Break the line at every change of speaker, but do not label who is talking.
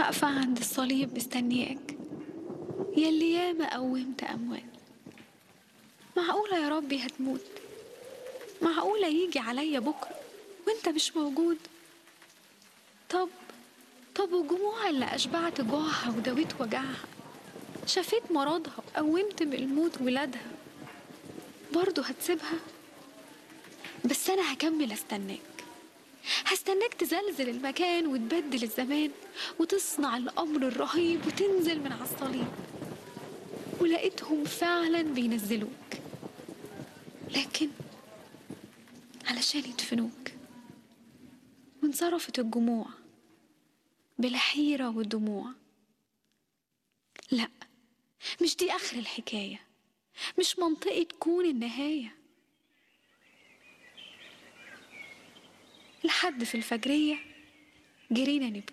واقفة عند الصليب مستنياك يلي ياما قومت أموات معقولة يا ربي هتموت معقولة يجي عليا بكرة وانت مش موجود طب طب والجموع اللي أشبعت جوعها وداويت وجعها شفيت مرضها وقومت من الموت ولادها برضه هتسيبها بس أنا هكمل أستناك هستناك تزلزل المكان وتبدل الزمان وتصنع الأمر الرهيب وتنزل من على الصليب ولقيتهم فعلا بينزلوك لكن علشان يدفنوك وانصرفت الجموع بلا حيرة ودموع لا مش دي آخر الحكاية مش منطقة تكون النهاية لحد في الفجرية جرينا نبكي